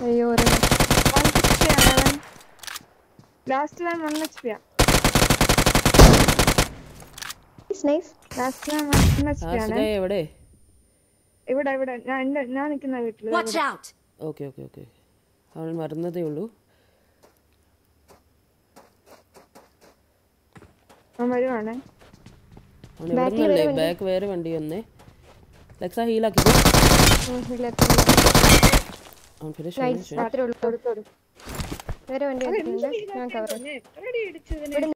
അയ്യോ ഒരു one sixty ആണ് അവൻ last line one H P nice last line one H P ആണ് ആസിക എവിടെ ഇവിടെ ഇവിടെ ഞാൻ എന്റെ ഞാൻ നിൽക്കുന്ന വീട്ടിൽ Watch out! Okay okay okay അവൻ വരുന്നതേ ഉള്ളൂ അവൻ വരുവാണ് അവൻ എവിടെ നിന്നല്ലേ ബാക്ക് വേറെ വണ്ടി വന്നേ ലെക്സ ഹീലാക്കി അവൻ ഫിനിഷ് മാത്രമേ ഉള്ളൂ വേറെ വണ്ടി വന്നിട്ടുണ്ട് ഞാൻ കവർ എത്ര അടി അടിച്ചു ഇതിന്